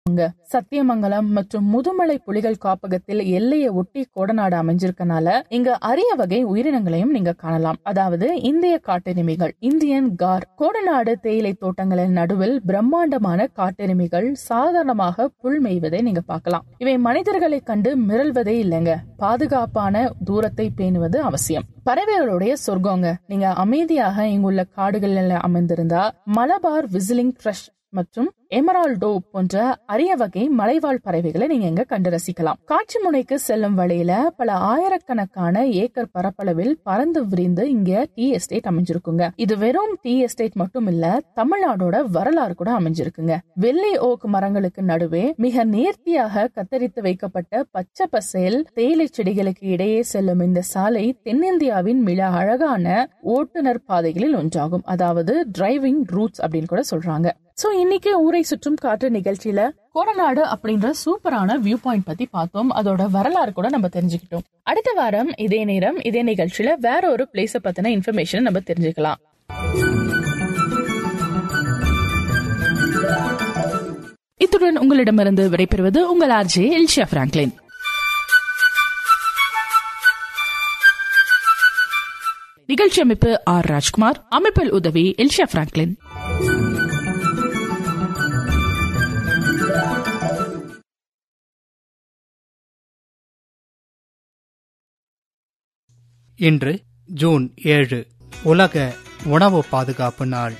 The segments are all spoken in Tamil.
இங்க சத்தியமங்கலம் மற்றும் முதுமலை புலிகள் காப்பகத்தில் எல்லையை ஒட்டி கோடநாடு அமைஞ்சிருக்கனால இங்க அரிய வகை உயிரினங்களையும் நீங்க காணலாம் அதாவது இந்திய காட்டெருமைகள் இந்தியன் கார் கோடநாடு தேயிலை தோட்டங்களின் நடுவில் பிரம்மாண்டமான காட்டெருமைகள் சாதாரணமாக புல் மேய்வதை நீங்க பார்க்கலாம் இவை மனிதர்களை கண்டு மிரள்வதே இல்லைங்க பாதுகாப்பான தூரத்தை பேணுவது அவசியம் பறவைகளுடைய சொர்க்கங்க நீங்க அமைதியாக இங்குள்ள காடுகளில் அமைந்திருந்தா மலபார் விசிலிங் த்ரஷ் மற்றும் எமரால்டோ போன்ற அரிய வகை மலைவாழ் பறவைகளை நீங்க இங்க கண்டு ரசிக்கலாம் காட்சி முனைக்கு செல்லும் வழியில பல ஆயிரக்கணக்கான ஏக்கர் பரப்பளவில் பறந்து விரிந்து இங்க டீ எஸ்டேட் அமைஞ்சிருக்குங்க இது வெறும் டீ எஸ்டேட் மட்டும் இல்ல தமிழ்நாடோட வரலாறு கூட அமைஞ்சிருக்குங்க வெள்ளை ஓக் மரங்களுக்கு நடுவே மிக நேர்த்தியாக கத்தரித்து வைக்கப்பட்ட பச்சை பசேல் தேயிலை செடிகளுக்கு இடையே செல்லும் இந்த சாலை தென்னிந்தியாவின் மிக அழகான ஓட்டுநர் பாதைகளில் ஒன்றாகும் அதாவது டிரைவிங் ரூட்ஸ் அப்படின்னு கூட சொல்றாங்க சோ இன்னைக்கு ஊரை சுற்றும் காற்று நிகழ்ச்சியில கோடநாடு அப்படின்ற சூப்பரான வியூ பாயிண்ட் பத்தி பார்த்தோம் அதோட வரலாறு கூட நம்ம தெரிஞ்சுக்கிட்டோம் அடுத்த வாரம் இதே நேரம் இதே நிகழ்ச்சியில வேற ஒரு பிளேஸ பத்தின இன்ஃபர்மேஷன் நம்ம தெரிஞ்சுக்கலாம் இத்துடன் உங்களிடமிருந்து விடைபெறுவது உங்கள் ஆர்ஜே எல்ஷியா பிராங்க்லின் நிகழ்ச்சி அமைப்பு ஆர் ராஜ்குமார் அமைப்பில் உதவி எல்ஷியா பிராங்க்லின் இன்று ஜூன் ஏழு உலக உணவு பாதுகாப்பு நாள்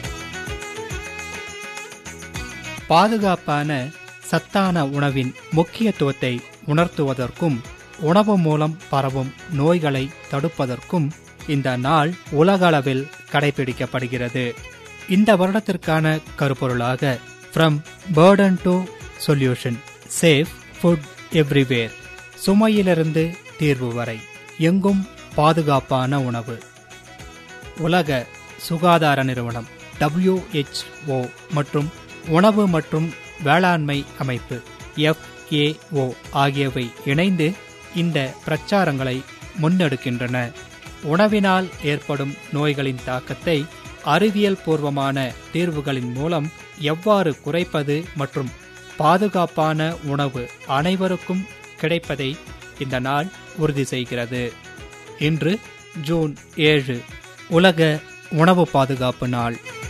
பாதுகாப்பான சத்தான உணவின் முக்கியத்துவத்தை உணர்த்துவதற்கும் உணவு மூலம் பரவும் நோய்களை தடுப்பதற்கும் இந்த நாள் உலகளவில் கடைபிடிக்கப்படுகிறது இந்த வருடத்திற்கான கருப்பொருளாக from burden to solution safe food everywhere சுமையிலிருந்து தீர்வு வரை எங்கும் பாதுகாப்பான உணவு உலக சுகாதார நிறுவனம் WHO மற்றும் உணவு மற்றும் வேளாண்மை அமைப்பு FAO ஆகியவை இணைந்து இந்த பிரச்சாரங்களை முன்னெடுக்கின்றன உணவினால் ஏற்படும் நோய்களின் தாக்கத்தை அறிவியல் பூர்வமான தீர்வுகளின் மூலம் எவ்வாறு குறைப்பது மற்றும் பாதுகாப்பான உணவு அனைவருக்கும் கிடைப்பதை இந்த நாள் உறுதி செய்கிறது இன்று ஜூன் ஏழு உலக உணவு பாதுகாப்பு நாள்